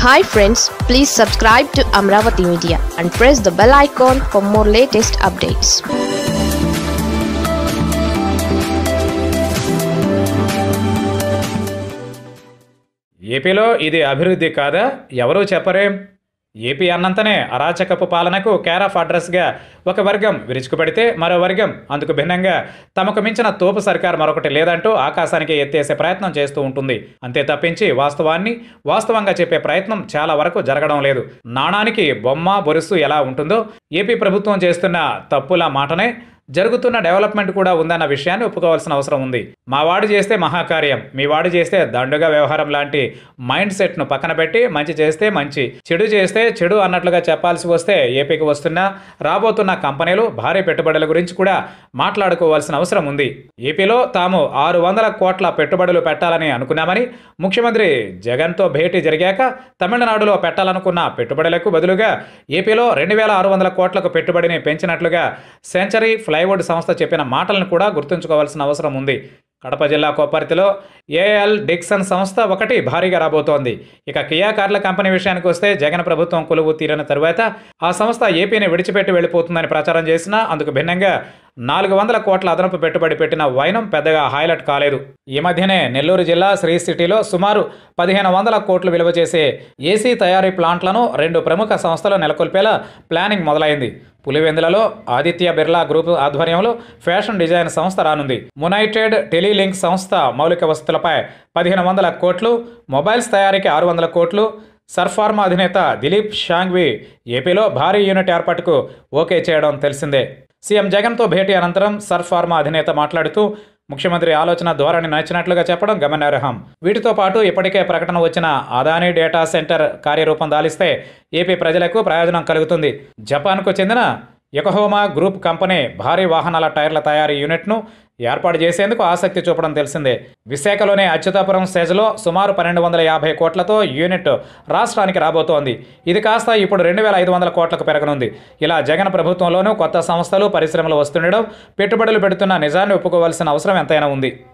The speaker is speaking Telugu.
hi friends please subscribe to Amaravati media and press the bell icon for more latest updates ఏపీలో ఇది అభివృద్ధి కాదా ఎవరూ చెప్పరేం ఏపీ అన్నంతనే అరాచకపు పాలనకు కేర్ ఆఫ్ అడ్రస్గా ఒక వర్గం విరుచుకుపడితే మరో వర్గం అందుకు భిన్నంగా తమకు మించిన తోపు సర్కార్ మరొకటి లేదంటూ ఆకాశానికి ఎత్తేసే ప్రయత్నం చేస్తూ ఉంటుంది అంతే తప్పించి వాస్తవాన్ని వాస్తవంగా చెప్పే ప్రయత్నం చాలా వరకు జరగడం లేదు నాణానికి బొమ్మ బొరుసు ఎలా ఉంటుందో ఏపీ ప్రభుత్వం చేస్తున్న తప్పుల మాటనే జరుగుతున్న డెవలప్మెంట్ కూడా ఉందన్న విషయాన్ని ఒప్పుకోవాల్సిన అవసరం ఉంది మా వాడు చేస్తే మహాకార్యం మీ వాడు చేస్తే దండుగా వ్యవహారం లాంటి మైండ్ సెట్ను పక్కన పెట్టి మంచి చేస్తే మంచి చెడు చేస్తే చెడు అన్నట్లుగా చెప్పాల్సి వస్తే ఏపీకి వస్తున్న రాబోతున్న కంపెనీలు భారీ పెట్టుబడుల గురించి కూడా మాట్లాడుకోవాల్సిన అవసరం ఉంది ఏపీలో తాము ఆరు వందల కోట్ల పెట్టుబడులు పెట్టాలని అనుకున్నామని ముఖ్యమంత్రి జగన్తో భేటీ జరిగాక తమిళనాడులో పెట్టాలనుకున్న పెట్టుబడులకు బదులుగా ఏపీలో రెండు వేల ఆరు వందల కోట్లకు పెట్టుబడిని పెంచినట్లుగా సెంచరీ ఫ్లైవుడ్ సంస్థ చెప్పిన మాటలను కూడా గుర్తుంచుకోవాల్సిన అవసరం ఉంది కడప జిల్లా కొప్పర్తిలో ఏఎల్ డిక్సన్ సంస్థ ఒకటి భారీగా రాబోతోంది ఇక కియా కార్ల కంపెనీ విషయానికి వస్తే జగన్ ప్రభుత్వం కొలువు తీరిన తరువాత ఆ సంస్థ ఏపీని విడిచిపెట్టి వెళ్ళిపోతుందని ప్రచారం చేసినా అందుకు భిన్నంగా నాలుగు వందల కోట్ల అదనపు పెట్టుబడి పెట్టిన వైనం పెద్దగా హైలైట్ కాలేదు ఈ మధ్యనే నెల్లూరు జిల్లా శ్రీ సిటీలో సుమారు పదిహేను వందల కోట్లు విలువ చేసే ఏసీ తయారీ ప్లాంట్లను రెండు ప్రముఖ సంస్థలు నెలకొల్పేలా ప్లానింగ్ మొదలైంది పులివెందులలో ఆదిత్య బిర్లా గ్రూప్ ఆధ్వర్యంలో ఫ్యాషన్ డిజైన్ సంస్థ రానుంది మునైటెడ్ టెలిలింక్ సంస్థ మౌలిక వసతులపై పదిహేను వందల కోట్లు మొబైల్స్ తయారీకి ఆరు వందల కోట్లు సర్ఫార్మా అధినేత దిలీప్ షాంగ్వి ఏపీలో భారీ యూనిట్ ఏర్పాటుకు ఓకే చేయడం తెలిసిందే సీఎం జగన్తో భేటీ అనంతరం సర్ఫార్మా అధినేత మాట్లాడుతూ ముఖ్యమంత్రి ఆలోచన ధోరణి నచ్చినట్లుగా చెప్పడం గమనార్హం వీటితో పాటు ఇప్పటికే ప్రకటన వచ్చిన అదానీ డేటా సెంటర్ కార్యరూపం దాలిస్తే ఏపీ ప్రజలకు ప్రయోజనం కలుగుతుంది జపాన్కు చెందిన యకహోమా గ్రూప్ కంపెనీ భారీ వాహనాల టైర్ల తయారీ యూనిట్ను ఏర్పాటు చేసేందుకు ఆసక్తి చూపడం తెలిసిందే విశాఖలోని అచ్యుతాపురం స్టేజ్లో సుమారు పన్నెండు వందల యాభై కోట్లతో యూనిట్ రాష్ట్రానికి రాబోతోంది ఇది కాస్త ఇప్పుడు రెండు వేల ఐదు వందల కోట్లకు పెరగనుంది ఇలా జగన్ ప్రభుత్వంలోనూ కొత్త సంస్థలు పరిశ్రమలు వస్తుండడం పెట్టుబడులు పెడుతున్న నిజాన్ని ఒప్పుకోవాల్సిన అవసరం ఎంతైనా ఉంది